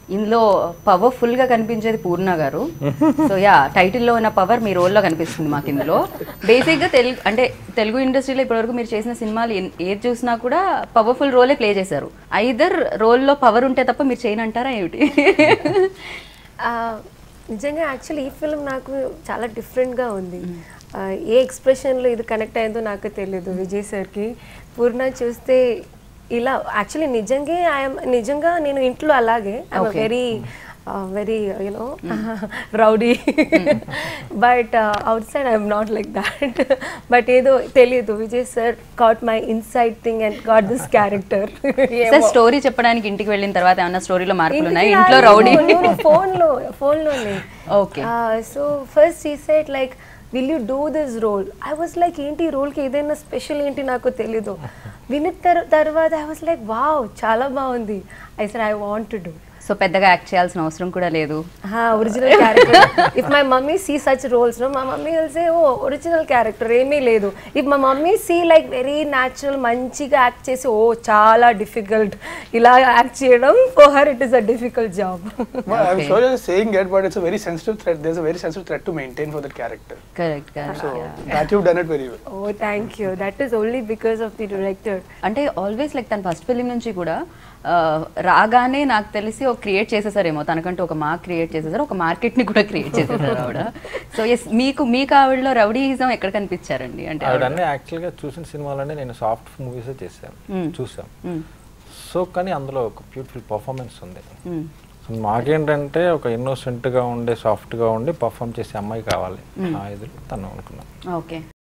ఇందులో పవర్ఫుల్ గా కనిపించేది పూర్ణ గారు సో యా టైటిల్లో ఉన్న పవర్ మీ రోల్లో కనిపిస్తుంది మాకు ఇందులో బేసిక్ గా తెలుగు అంటే తెలుగు ఇండస్ట్రీలో ఇప్పటివరకు మీరు చేసిన సినిమాలు ఎన్- ఏది చూసినా కూడా పవర్ఫుల్ రోలే ప్లే చేశారు ఐదర్ రోల్లో పవర్ ఉంటే తప్ప మీరు చేయనంటారా ఏమిటి ఆ, నిజంగా యాక్చువల్లీ ఈ ఫిల్మ్ నాకు చాలా డిఫరెంట్గా ఉంది ఆ, ఏ ఎక్స్ప్రెషన్లో ఇది కనెక్ట్ అయిందో నాకు తెలియదు విజయ్ సార్కి పూర్ణ చూస్తే ఇలా యాక్చువల్లీ నిజంగా ఐఎమ్ నిజంగా నేను ఇంట్లో అలాగే I'm Okay. Very very you know rowdy but అవుట్ సైడ్ I'm not like that but ఏదో తెలియదు Vijay sir caught my inside thing and got this character sir story చెప్పడానికి ఇంటికి వెళ్ళిన తర్వాత ఏమన్నా స్టోరీలో మార్పులు ఉన్నాయి ఇంట్లో రౌడీ ఫోన్లో ఫోన్లోనే ఓకే సో ఫస్ట్ ఈ set like will you do this role I was like ఏంటి ఈ రోల్కి ఏదైనా స్పెషల్ ఏంటి నాకు తెలీదు విని తర్ తర్వాత ఐ వాజ్ లైక్ వావ్ చాలా బాగుంది I sir I want to do so పెద్దగా యాక్ట్ చేయాల్సిన అవసరం కూడా లేదు original character if my mummy see such roles no మా mummy will say oh original character ఏమీ లేదు ఇఫ్ మా mummy see like very natural మంచిగా యాక్ట్ చేసి ఓ చాలా డిఫికల్ట్ ఇలా యాక్ట్ చేయడం for her it is a difficult job Well, I'm Okay. sure you're saying it, but it's a very sensitive threat. There's a very sensitive threat to maintain for that character. Correct So correct that you've done it very well. Oh thank you that is only because of the director అంటే always like తన first film నుంచి కూడా ఆ, రాగానే నాకు తెలిసి ఒక create చేసేసారేమో తనకంటూ ఒక మార్క్ క్రియేట్ చేసేసారు ఒక మార్కెట్ ని కూడా క్రియేట్ చేసేసారు ఆవిడ సో ఎస్ మీకు మీకు ఆవిడలో రౌడీయిజం ఎక్కడ కనిపించారండి అంటే ఆవిడ- ఆవిడన్నీ యాక్చువల్గా చూసిన సినిమాలన్నీ నేను సాఫ్ట్ మూవీసే చేశాను Mm. చూసాం మ్మ్. సో కానీ అందులో ఒక బ్యూటిఫుల్ పర్ఫార్మెన్స్ ఉంది మ్మ్. సో మాకేంటంటే ఒక innocent గా ఉండే సాఫ్ట్గా ఉండి పర్ఫామ్ చేసే అమ్మాయి కావాలి ఆ ఇదిలో తను అనుకున్నాను ఓకే